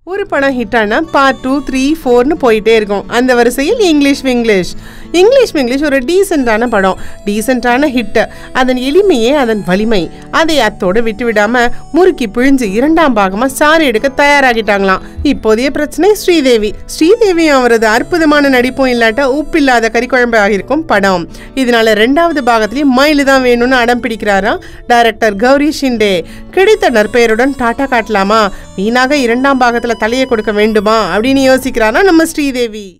ஒரு படம் ஹிட் ஆனா பார்ட் டூ த்ரீ ஃபோர்னு போயிட்டே இருக்கும் அந்த வரிசையில் இங்கிலீஷ் விங்கிலீஷ் இங்கிலீஷ் விங்கிலீஷ் ஒரு டீசெண்டான படம் டீசெண்டான ஹிட் அதன் எளிமையே அதன் வலிமை அதை அத்தோடு விட்டு விடாம முறுக்கி பிழிஞ்சு இரண்டாம் பாகமா சாரி எடுக்க தயாராகிட்டாங்களாம் இப்போதைய பிரச்சனை ஸ்ரீதேவி ஸ்ரீதேவியும் அவரது அற்புதமான நடிப்பும் இல்லாட்ட உப்பில்லாத கறிக்குழம்பு ஆகியிருக்கும் படம் இதனால ரெண்டாவது பாகத்திலேயும் மயிலு தான் வேணும்னு அடம் பிடிக்கிறாராம் டைரக்டர் கௌரி ஷிண்டே கிடைத்த நற்பெயருடன் டாட்டா காட்டலாமா வீணாக இரண்டாம் பாகத்துல தலையை கொடுக்க வேண்டுமா அப்படின்னு யோசிக்கிறாரா நம்ம ஸ்ரீதேவி